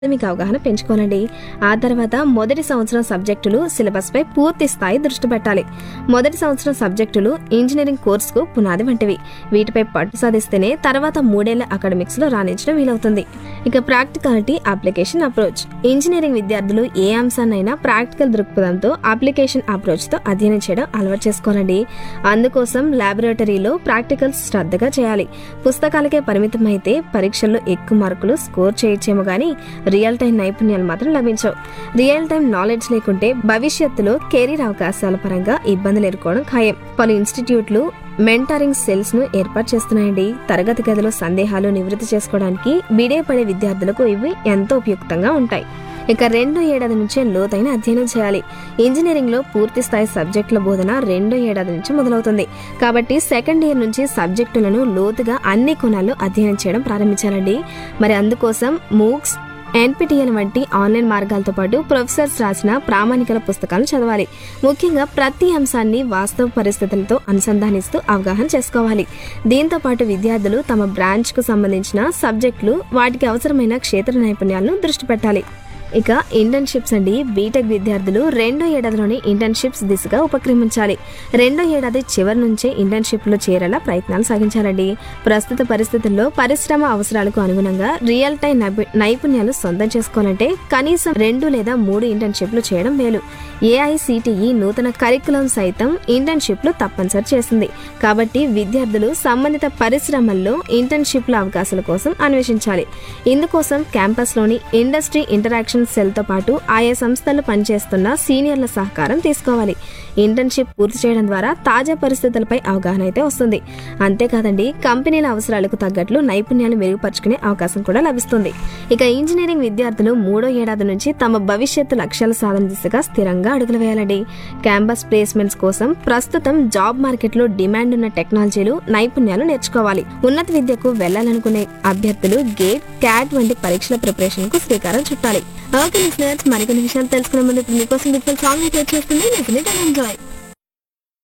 మీకు అవగాహన పెంచుకోనండి ఆ తర్వాత మొదటి సంవత్సరం సబ్జెక్టులు సిలబస్పై పూర్తి స్థాయి దృష్టి పెట్టాలి మొదటి సంవత్సరం సబ్జెక్టులు ఇంజనీరింగ్ కోర్సుకు పునాది వంటివి వీటిపై పట్టు సాధిస్తేనే తర్వాత మూడేళ్ల అకాడమిక్స్ లో రాణించడం వీలవుతుంది ఇక ప్రాక్టికాలిటీ అప్లికేషన్ అప్రోచ్ ఇంజనీరింగ్ విద్యార్థులు ఏ అంశాన్నైనా ప్రాక్టికల్ దృక్పథంతో అప్లికేషన్ అప్రోచ్ తో అధ్యయనం చేయడం అలవాటు చేసుకోవాలండి అందుకోసం లాబొరేటరీలో ప్రాక్టికల్స్ శ్రద్ధగా చేయాలి పుస్తకాలకే పరిమితం అయితే పరీక్షల్లో ఎక్కువ మార్కులు స్కోర్ చేయొచ్చేమో కానీ రియల్ టైం నైపుణ్యాలు మాత్రం లభించవు రియల్ టైం నాలెడ్జ్ లేకుంటే భవిష్యత్తులో కెరీర్ అవకాశాల పరంగా ఇబ్బందులు ఎదుర్కోవడం ఖాయం పలు ఇన్స్టిట్యూట్లు మెంటరింగ్ సెల్స్ ను ఏర్పాటు చేస్తున్నాయండి తరగతి గదిలో సందేహాలు నివృత్తి చేసుకోవడానికి బిడే పడే విద్యార్థులకు ఇవి ఎంతో ఉపయుక్తంగా ఉంటాయి ఇక రెండో ఏడాది నుంచే లోతైన అధ్యయనం చేయాలి ఇంజనీరింగ్ లో పూర్తి స్థాయి సబ్జెక్టుల బోధన రెండో ఏడాది నుంచి మొదలవుతుంది కాబట్టి సెకండ్ ఇయర్ నుంచి సబ్జెక్టులను లోతుగా అన్ని కోణాల్లో అధ్యయనం చేయడం ప్రారంభించాలండి మరి అందుకోసం మూక్స్ ఎన్పిటిఎల్ వంటి ఆన్లైన్ మార్గాలతో పాటు ప్రొఫెసర్స్ రాసిన ప్రామాణికల పుస్తకాలను చదవాలి ముఖ్యంగా ప్రతి అంశాన్ని వాస్తవ పరిస్థితులతో అనుసంధానిస్తూ అవగాహన చేసుకోవాలి దీంతో పాటు విద్యార్థులు తమ బ్రాంచ్ కు సంబంధించిన సబ్జెక్టులు వాటికి అవసరమైన క్షేత్ర నైపుణ్యాలను దృష్టి పెట్టాలి ఇక ఇంటర్న్షిప్స్ అండి బీటెక్ విద్యార్థులు రెండో ఏడాదిలోనే ఇంటర్న్షిప్స్ దిశగా ఉపక్రమించాలి రెండో ఏడాది చివరి నుంచే ఇంటర్న్షిప్ లో చేరేలా ప్రయత్నాలు సాగించాలండి ప్రస్తుత పరిస్థితుల్లో పరిశ్రమ అవసరాలకు అనుగుణంగా రియల్ టైం నైపు- నైపుణ్యాలు సొంతం చేసుకోవాలంటే కనీసం రెండు లేదా మూడు ఇంటర్న్షిప్లు చేయడం మేలు ఏఐసిటిఈ నూతన కరికులం సైతం ఇంటర్న్షిప్లు తప్పనిసరి చేసింది కాబట్టి విద్యార్థులు సంబంధిత పరిశ్రమల్లో ఇంటర్న్షిప్ల అవకాశాల కోసం అన్వేషించాలి ఇందుకోసం క్యాంపస్లోని ఇండస్ట్రీ ఇంటరాక్షన్ సెల్తో పాటు ఆయా సంస్థలు పనిచేస్తున్న సీనియర్ల సహకారం తీసుకోవాలి ఇంటర్న్షిప్ పూర్తి చేయడం ద్వారా తాజా పరిస్థితులపై అవగాహన అయితే వస్తుంది అంతేకాదండి కంపెనీల అవసరాలకు తగ్గట్లు నైపుణ్యాలు మెరుగుపరుచుకునే అవకాశం కూడా లభిస్తుంది ఇక ఇంజనీరింగ్ విద్యార్థులు మూడో ఏడాది నుంచి తమ భవిష్యత్తు లక్ష్యాల సాధన దిశగా స్థిరంగా అడుగులు వేయాలండి క్యాంపస్ ప్లేస్మెంట్స్ కోసం ప్రస్తుతం జాబ్ మార్కెట్లో డిమాండ్ ఉన్న టెక్నాలజీలు నైపుణ్యాలు నేర్చుకోవాలి ఉన్నత విద్యకు వెళ్లాలనుకునే అభ్యర్థులు గేట్ క్యాట్ వంటి పరీక్షల ప్రిపరేషన్ కు శ్రీకారం చుట్టాలి ఓకే లిసనర్స్ మరికొన్ని విషయాలు తెలుసుకునే ముందు ఇప్పుడు మీకోసం సాంగ్ అయితే వచ్చేస్తుంది మీకు ఎంజాయ్